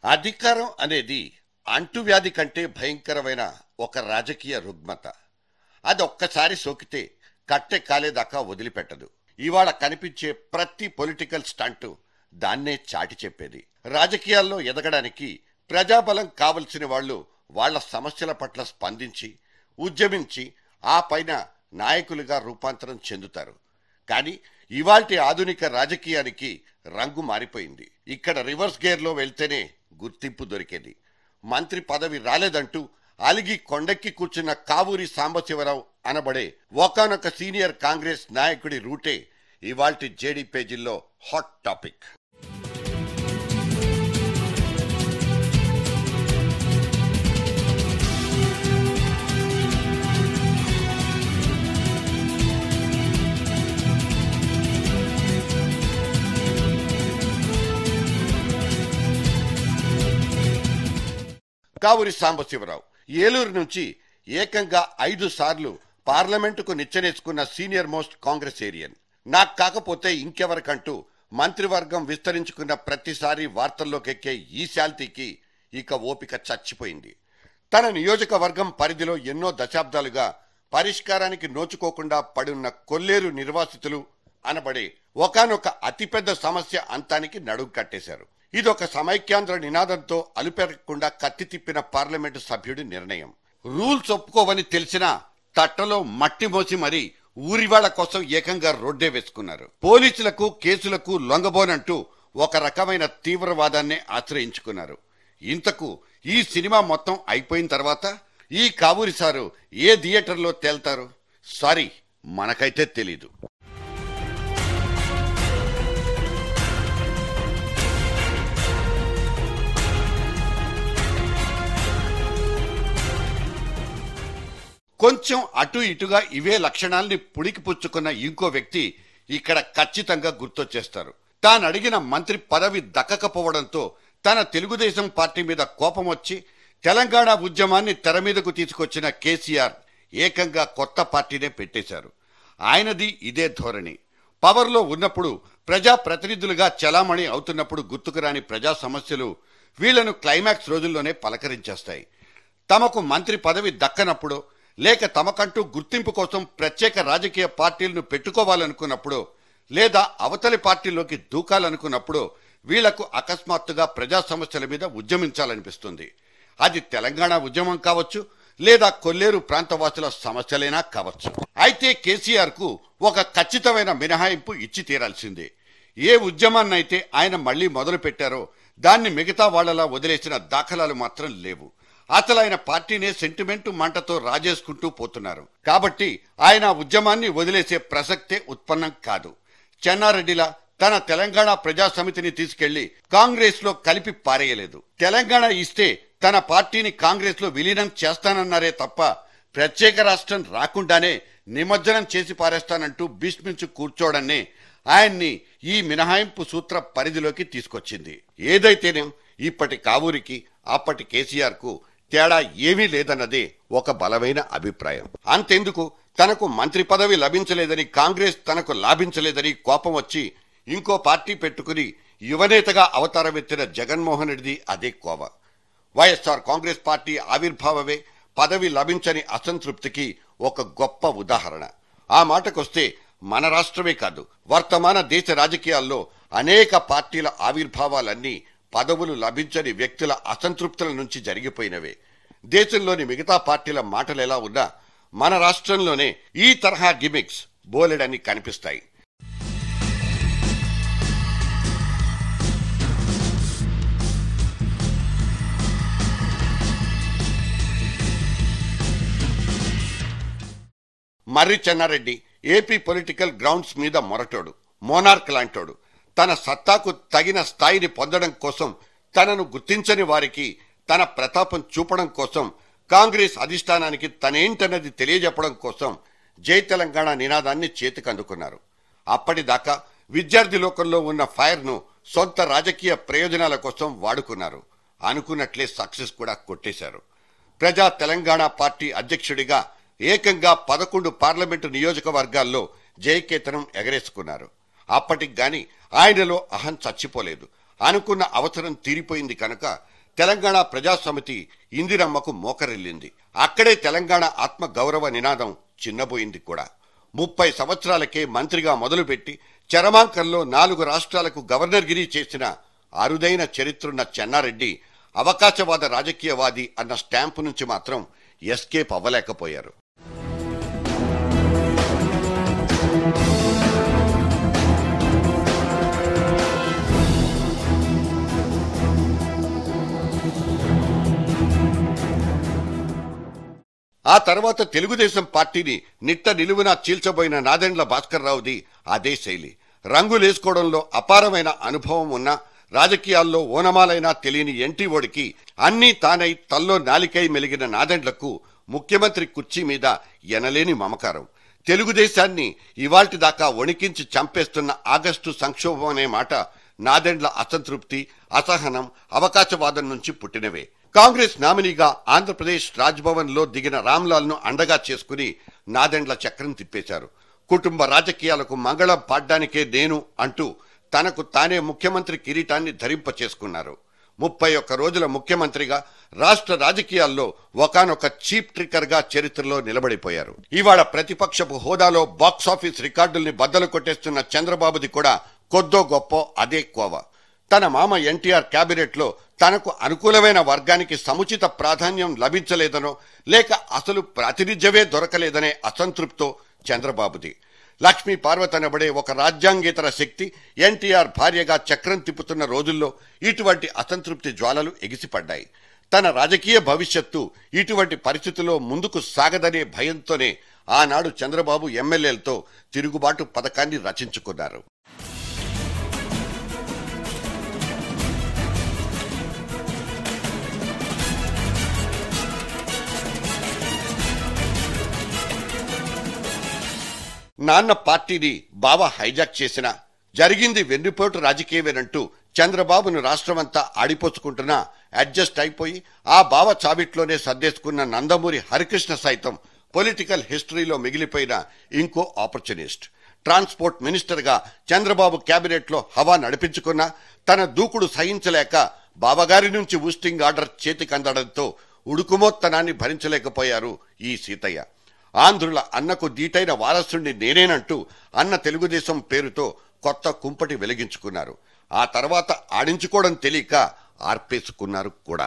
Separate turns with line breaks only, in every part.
అధికారం అనేది అంటువ్యాధి కంటే భయంకరమైన ఒక రాజకీయ రుగ్మత అది ఒక్కసారి సోకితే కట్టె కాలేదాకా వదిలిపెట్టదు ఇవాళ కనిపించే ప్రతి పొలిటికల్ స్టంటు దాన్నే చాటి చెప్పేది రాజకీయాల్లో ఎదగడానికి ప్రజాబలం కావలసిన వాళ్ళు వాళ్ళ సమస్యల పట్ల స్పందించి ఉద్యమించి ఆ పైన నాయకులుగా రూపాంతరం చెందుతారు కానీ ఇవాల్టి ఆధునిక రాజకీయానికి రంగు మారిపోయింది ఇక్కడ రివర్స్ గేర్లో వెళ్తేనే గుర్తింపు దొరికేది మంత్రి పదవి రాలేదంటూ అలిగి కొండెక్కి కూర్చున్న కావూరి సాంబశివరావు అనబడే ఒకనొక సీనియర్ కాంగ్రెస్ నాయకుడి రూటే ఇవాల్టి జేడీ పేజీల్లో హాట్ టాపిక్ కావూరి సాంబశివరావు ఏలూరు నుంచి ఏకంగా ఐదు సార్లు పార్లమెంటుకు నిచ్చెనేసుకున్న సీనియర్ మోస్ట్ కాంగ్రెస్ ఏరియన్ నాకు కాకపోతే ఇంకెవరికంటూ మంత్రివర్గం విస్తరించుకున్న ప్రతిసారి వార్తల్లోకెక్కే ఈ శాల్తీకి ఇక ఓపిక చచ్చిపోయింది తన నియోజకవర్గం పరిధిలో ఎన్నో దశాబ్దాలుగా పరిష్కారానికి నోచుకోకుండా పడున్న కొల్లేరు నిర్వాసితులు అనబడే ఒకానొక అతిపెద్ద సమస్య అంతానికి నడుం కట్టేశారు ఇదొక సమైక్యాంధ్ర నినాదంతో అలుపెరగకుండా కత్తి తిప్పిన పార్లమెంటు సభ్యుడి నిర్ణయం రూల్స్ ఒప్పుకోవని తెలిసినా తట్టలో మట్టి మోసి మరీ ఊరివాళ్ల కోసం ఏకంగా రోడ్డే వేసుకున్నారు పోలీసులకు కేసులకు లొంగబోనంటూ ఒక రకమైన తీవ్రవాదాన్నే ఆశ్రయించుకున్నారు ఇంతకు ఈ సినిమా మొత్తం అయిపోయిన తర్వాత ఈ కావూరి సారు ఏ థియేటర్లో తేల్తారు సారీ మనకైతే తెలీదు కొంచెం అటు ఇటుగా ఇవే లక్షణాల్ని పుడికి పుచ్చుకున్న ఇంకో వ్యక్తి ఇక్కడ ఖచ్చితంగా గుర్తొచ్చేస్తారు తాను అడిగిన మంత్రి పదవి దక్కకపోవడంతో తన తెలుగుదేశం పార్టీ మీద కోపం వచ్చి తెలంగాణ ఉద్యమాన్ని తెర మీదకు తీసుకొచ్చిన కేసీఆర్ ఏకంగా కొత్త పార్టీనే పెట్టేశారు ఆయనది ఇదే ధోరణి పవర్లో ఉన్నప్పుడు ప్రజా ప్రతినిధులుగా చలామణి అవుతున్నప్పుడు గుర్తుకురాని ప్రజా సమస్యలు వీళ్లను క్లైమాక్స్ రోజుల్లోనే పలకరించేస్తాయి తమకు మంత్రి పదవి దక్కనప్పుడు లేక తమకంటూ గుర్తింపు కోసం ప్రత్యేక రాజకీయ పార్టీలను పెట్టుకోవాలనుకున్నప్పుడు లేదా అవతలి పార్టీలోకి దూకాలనుకున్నప్పుడు వీళ్లకు అకస్మాత్తుగా ప్రజా సమస్యల మీద ఉద్యమించాలనిపిస్తుంది అది తెలంగాణ ఉద్యమం కావచ్చు లేదా కొల్లేరు ప్రాంతవాసుల సమస్యలైనా కావచ్చు అయితే కేసీఆర్ కు ఒక ఖచ్చితమైన మినహాయింపు ఇచ్చి తీరాల్సిందే ఏ ఉద్యమాన్నైతే ఆయన మళ్లీ మొదలు పెట్టారో దాన్ని మిగతా వాళ్లలా వదిలేసిన దాఖలాలు మాత్రం లేవు అసలు ఆయన పార్టీనే సెంటిమెంటు మంటతో రాజేసుకుంటూ పోతున్నారు కాబట్టి ఆయన ఆ ఉద్యమాన్ని వదిలేసే ప్రసక్తే ఉత్పన్నం కాదు చెన్నారెడ్డిలా తన తెలంగాణ ప్రజా సమితిని తీసుకెళ్లి కాంగ్రెస్ లో కలిపి పారేయలేదు తెలంగాణ ఇస్తే తన పార్టీని కాంగ్రెస్ లో విలీనం చేస్తానన్నారే తప్ప ప్రత్యేక రాష్ట్రం రాకుండానే నిమజ్జనం చేసి పారేస్తానంటూ భీష్మించు కూర్చోడన్నే ఆయన్ని ఈ మినహాయింపు సూత్ర పరిధిలోకి తీసుకొచ్చింది ఏదైతేనే ఇప్పటి కావూరికి అప్పటి కేసీఆర్ కు తేడా ఏమీ లేదన్నదే ఒక బలమైన అభిప్రాయం అంతెందుకు తనకు మంత్రి పదవి లభించలేదని కాంగ్రెస్ తనకు లాభించలేదని కోపం వచ్చి ఇంకో పార్టీ పెట్టుకుని యువనేతగా అవతారమెత్తిన జగన్మోహన్ రెడ్డి అదే కోవ వైఎస్ఆర్ కాంగ్రెస్ పార్టీ ఆవిర్భావమే పదవి లభించని అసంతృప్తికి ఒక గొప్ప ఉదాహరణ ఆ మాటకొస్తే మన రాష్ట్రమే కాదు వర్తమాన దేశ రాజకీయాల్లో అనేక పార్టీల ఆవిర్భావాలన్నీ పదవులు లభించని వ్యక్తుల అసంతృప్తుల నుంచి జరిగిపోయినవే దేశంలోని మిగతా పార్టీల మాటలు ఎలా ఉన్నా మన రాష్ట్రంలోనే ఈ తరహా గిమిక్స్ బోలెడని కనిపిస్తాయి Marri Chennareddy AP political grounds మీద మొరటోడు మోనార్క్ లాంటోడు తన సత్తాకు తగిన స్థాయిని పొందడం కోసం తనను గుర్తించని వారికి తన ప్రతాపం చూపడం కోసం కాంగ్రెస్ అధిష్టానానికి తనేంటన్నది తెలియజెప్పడం కోసం జై తెలంగాణ నినాదాన్ని చేతికందుకున్నారు అప్పటిదాకా విద్యార్థి లోకంలో ఉన్న ఫైర్ను సొంత రాజకీయ ప్రయోజనాల కోసం వాడుకున్నారు అనుకున్నట్లే సక్సెస్ కూడా కొట్టేశారు ప్రజా తెలంగాణ పార్టీ అధ్యక్షుడిగా ఏకంగా పదకొండు పార్లమెంటు నియోజకవర్గాల్లో జయకేతనం ఎగరేసుకున్నారు అప్పటికి గాని ఆయనలో అహం చచ్చిపోలేదు అనుకున్న అవసరం తీరిపోయింది కనుక తెలంగాణ ప్రజాసమితి ఇందిరమ్మకు మోకరిల్లింది అక్కడే తెలంగాణ ఆత్మ గౌరవ నినాదం చిన్నబోయింది కూడా ముప్పై సంవత్సరాలకే మంత్రిగా మొదలుపెట్టి చరమాంకంలో నాలుగు రాష్ట్రాలకు గవర్నర్గిరి చేసిన అరుదైన చరిత్రున్న చెన్నారెడ్డి అవకాశవాద రాజకీయవాది అన్న స్టాంపు నుంచి మాత్రం ఎస్కేప్ అవ్వలేకపోయారు ఆ తర్వాత తెలుగుదేశం పార్టీని నిట్ట నిలువున చీల్చబోయిన నాదెండ్ల భాస్కర్రావుది అదే శైలి రంగులేసుకోవడంలో అపారమైన అనుభవం ఉన్న రాజకీయాల్లో ఓనమాలైనా తెలియని ఎంటీఓడికి అన్నీ తానై తల్లో నాలికై మెలిగిన నాదెండ్లకు ముఖ్యమంత్రి కుర్చీ మీద ఎనలేని మమకారం తెలుగుదేశాన్ని ఇవాల్టి దాకా వణికించి చంపేస్తున్న ఆగస్టు సంక్షోభం అనే మాట నాదెండ్ల అసంతృప్తి అసహనం అవకాశవాదం నుంచి పుట్టినవే కాంగ్రెస్ నామినీగా ఆంధ్రప్రదేశ్ రాజ్భవన్ లో దిగిన రామ్లాల్ ను అండగా చేసుకుని నాదెండ్ల చక్రం తిప్పేశారు కుటుంబ రాజకీయాలకు మంగళం పాడ్డానికే నేను అంటూ తనకు తానే ముఖ్యమంత్రి కిరీటాన్ని ధరింప చేసుకున్నారు ముప్పై ఒక్క రోజుల ముఖ్యమంత్రిగా రాష్ట్ర రాజకీయాల్లో ఒకానొక చీప్ ట్రిక్కర్ గా చరిత్రలో నిలబడిపోయారు ఇవాళ ప్రతిపక్షపు హోదాలో బాక్సాఫీస్ రికార్డుల్ని బద్దలు కొట్టేస్తున్న చంద్రబాబుది కూడా కొద్దో గొప్ప అదే కోవ తన మామ ఎన్టీఆర్ కేబినెట్ లో తనకు అనుకూలమైన వర్గానికి సముచిత ప్రాధాన్యం లభించలేదనో లేక అసలు ప్రాతినిధ్యమే దొరకలేదనే అసంతృప్తో చంద్రబాబుది లక్ష్మీ పార్వతి అనబడే ఒక రాజ్యాంగేతర శక్తి ఎన్టీఆర్ భార్యగా చక్రం తిప్పుతున్న రోజుల్లో ఇటువంటి అసంతృప్తి జ్వాలలు ఎగిసిపడ్డాయి తన రాజకీయ భవిష్యత్తు ఇటువంటి పరిస్థితుల్లో ముందుకు సాగదనే భయంతోనే ఆనాడు చంద్రబాబు ఎమ్మెల్యేలతో తిరుగుబాటు పథకాన్ని రచించుకున్నారు నాన్న పార్టీని బావ హైజాక్ చేసిన జరిగింది వెన్నుపోటు రాజకీయమేనంటూ చంద్రబాబును రాష్ట్రమంతా ఆడిపోసుకుంటున్నా అడ్జస్ట్ అయిపోయి ఆ బావ చావిట్లోనే సర్దేసుకున్న నందమూరి హరికృష్ణ సైతం పొలిటికల్ హిస్టరీలో మిగిలిపోయిన ఇంకో ఆపర్చునిస్ట్ ట్రాన్స్పోర్ట్ మినిస్టర్ గా చంద్రబాబు కేబినెట్ లో హవా నడిపించుకున్న తన దూకుడు సహించలేక బావగారి నుంచి ఊస్టింగ్ ఆర్డర్ చేతికందడంతో ఉడుకుమోత్తనాన్ని భరించలేకపోయారు ఈ సీతయ్య ఆంధ్రుల అన్నకు దీటైన వారసుణ్ణి నేనేనంటూ అన్న తెలుగుదేశం పేరుతో కొత్త కుంపటి వెలిగించుకున్నారు ఆ తర్వాత ఆడించుకోవడం తెలియక ఆర్పేసుకున్నారు కూడా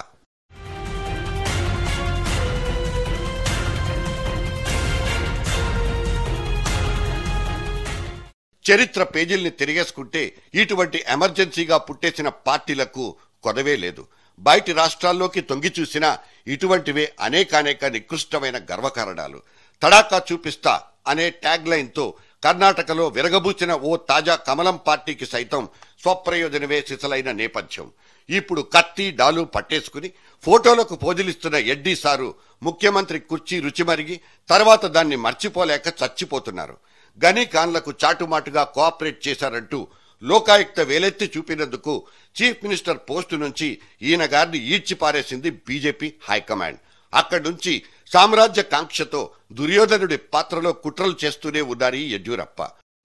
చరిత్ర పేజీల్ని తిరిగేసుకుంటే ఇటువంటి ఎమర్జెన్సీగా పుట్టేసిన పార్టీలకు కొదవే లేదు బయటి రాష్ట్రాల్లోకి తొంగి చూసినా ఇటువంటివే అనేకానేక నికృష్టమైన గర్వకారణాలు తడాకా చూపిస్తా అనే ట్యాగ్ లైన్ తో కర్ణాటకలో విరగబూచిన ఓ తాజా కమలం పార్టీకి సైతం స్వప్రయోజనమే సిసలైన నేపథ్యం ఇప్పుడు కత్తి డాలు పట్టేసుకుని ఫోటోలకు పోజులిస్తున్న ఎడ్డీ సారు ముఖ్యమంత్రి కుర్చీ రుచిమరిగి తర్వాత దాన్ని మర్చిపోలేక చచ్చిపోతున్నారు గనీ ఖాన్లకు చాటుమాటుగా కోఆపరేట్ చేశారంటూ లోకాయుక్త వేలెత్తి చూపినందుకు చీఫ్ మినిస్టర్ పోస్టు నుంచి ఈయన గారిని ఈడ్చి పారేసింది బీజేపీ హైకమాండ్ అక్కడి నుంచి సామ్రాజ్య కాంక్షతో దుర్యోధనుడి పాత్రలో కుట్రలు చేస్తూనే ఉన్నారు ఈ యడ్యూరప్ప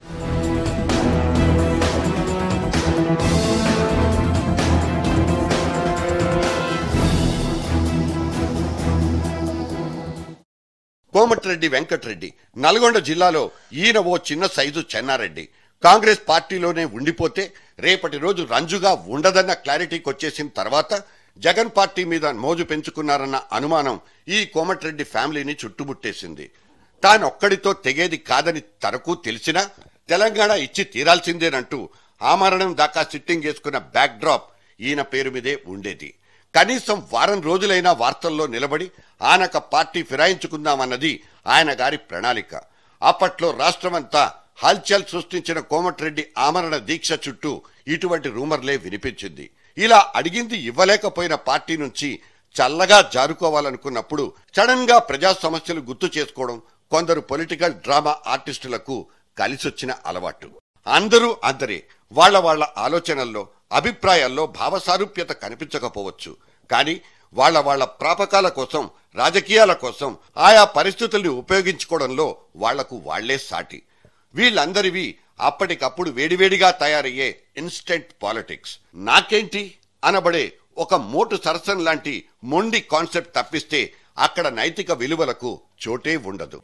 కోమటిరెడ్డి వెంకటరెడ్డి నల్గొండ జిల్లాలో ఈయన ఓ చిన్న సైజు చెన్నారెడ్డి కాంగ్రెస్ పార్టీలోనే ఉండిపోతే రేపటి రోజు రంజుగా ఉండదన్న క్లారిటీకి వచ్చేసిన తర్వాత జగన్ పార్టీ మీద మోజు పెంచుకున్నారన్న అనుమానం ఈ కోమటిరెడ్డి ఫ్యామిలీని చుట్టుముట్టేసింది తానొక్కడితో తెగేది కాదని తనకు తెలిసినా తెలంగాణ ఇచ్చి తీరాల్సిందేనంటూ ఆమరణం దాకా సిట్టింగ్ చేసుకున్న బ్యాక్ డ్రాప్ ఈయన పేరు మీదే ఉండేది కనీసం వారం రోజులైనా వార్తల్లో నిలబడి ఆనక పార్టీ ఫిరాయించుకుందామన్నది ఆయన గారి ప్రణాళిక అప్పట్లో రాష్ట్రమంతా హల్చల్ సృష్టించిన కోమటిరెడ్డి ఆమరణ దీక్ష చుట్టూ ఇటువంటి రూమర్లే వినిపించింది ఇలా అడిగింది ఇవ్వలేకపోయిన పార్టీ నుంచి చల్లగా జారుకోవాలనుకున్నప్పుడు సడన్ గా ప్రజా సమస్యలు గుర్తు చేసుకోవడం కొందరు పొలిటికల్ డ్రామా ఆర్టిస్టులకు కలిసొచ్చిన అలవాటు అందరూ అందరే వాళ్ళ వాళ్ళ ఆలోచనల్లో అభిప్రాయాల్లో భావసారూప్యత కనిపించకపోవచ్చు కానీ వాళ్ళ వాళ్ళ ప్రాపకాల కోసం రాజకీయాల కోసం ఆయా పరిస్థితుల్ని ఉపయోగించుకోవడంలో వాళ్లకు వాళ్లే సాటి వీళ్ళందరివి అప్పటికప్పుడు వేడివేడిగా తయారయ్యే ఇన్స్టెంట్ పాలిటిక్స్ నాకేంటి అనబడే ఒక మోటు సరసన లాంటి మొండి కాన్సెప్ట్ తప్పిస్తే అక్కడ నైతిక విలువలకు చోటే ఉండదు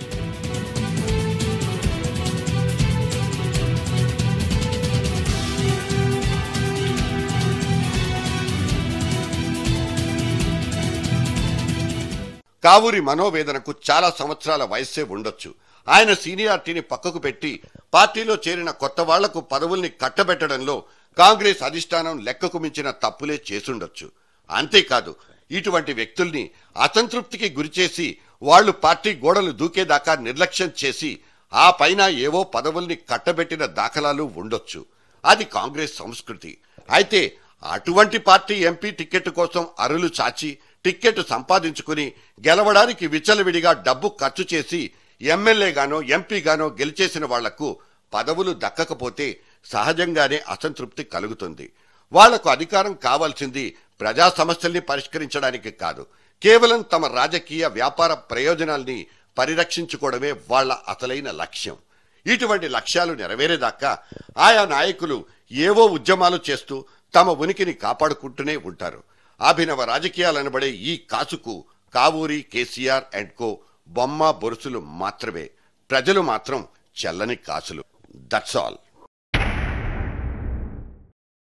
కావూరి మనోవేదనకు చాలా సంవత్సరాల వయస్సే ఉండొచ్చు ఆయన సీనియారిటీని పక్కకు పెట్టి పార్టీలో చేరిన కొత్త వాళ్లకు పదవుల్ని కట్టబెట్టడంలో కాంగ్రెస్ అధిష్టానం లెక్కకు మించిన తప్పులే చేసుండొచ్చు అంతేకాదు ఇటువంటి వ్యక్తుల్ని అసంతృప్తికి గురిచేసి వాళ్లు పార్టీ గోడలు దూకేదాకా నిర్లక్ష్యం చేసి ఆ పైన ఏవో పదవుల్ని కట్టబెట్టిన దాఖలాలు ఉండొచ్చు అది కాంగ్రెస్ సంస్కృతి అయితే అటువంటి పార్టీ ఎంపీ టికెట్ కోసం అరులు చాచి టిక్కెట్ సంపాదించుకుని గెలవడానికి విచ్చలవిడిగా డబ్బు ఖర్చు చేసి ఎమ్మెల్యేగానో ఎంపీగానో గెలిచేసిన వాళ్లకు పదవులు దక్కకపోతే సహజంగానే అసంతృప్తి కలుగుతుంది వాళ్లకు అధికారం కావాల్సింది ప్రజా సమస్యల్ని పరిష్కరించడానికి కాదు కేవలం తమ రాజకీయ వ్యాపార ప్రయోజనాల్ని పరిరక్షించుకోవడమే వాళ్ల అసలైన లక్ష్యం ఇటువంటి లక్ష్యాలు నెరవేరేదాకా ఆయా నాయకులు ఏవో ఉద్యమాలు చేస్తూ తమ ఉనికిని కాపాడుకుంటూనే ఉంటారు అభినవ రాజకీయాలనబడే ఈ కాసుకు కావూరి కేసీఆర్ అండ్ కో బొమ్మ బొరుసులు మాత్రమే ప్రజలు మాత్రం చెల్లని కాసులు దట్స్ ఆల్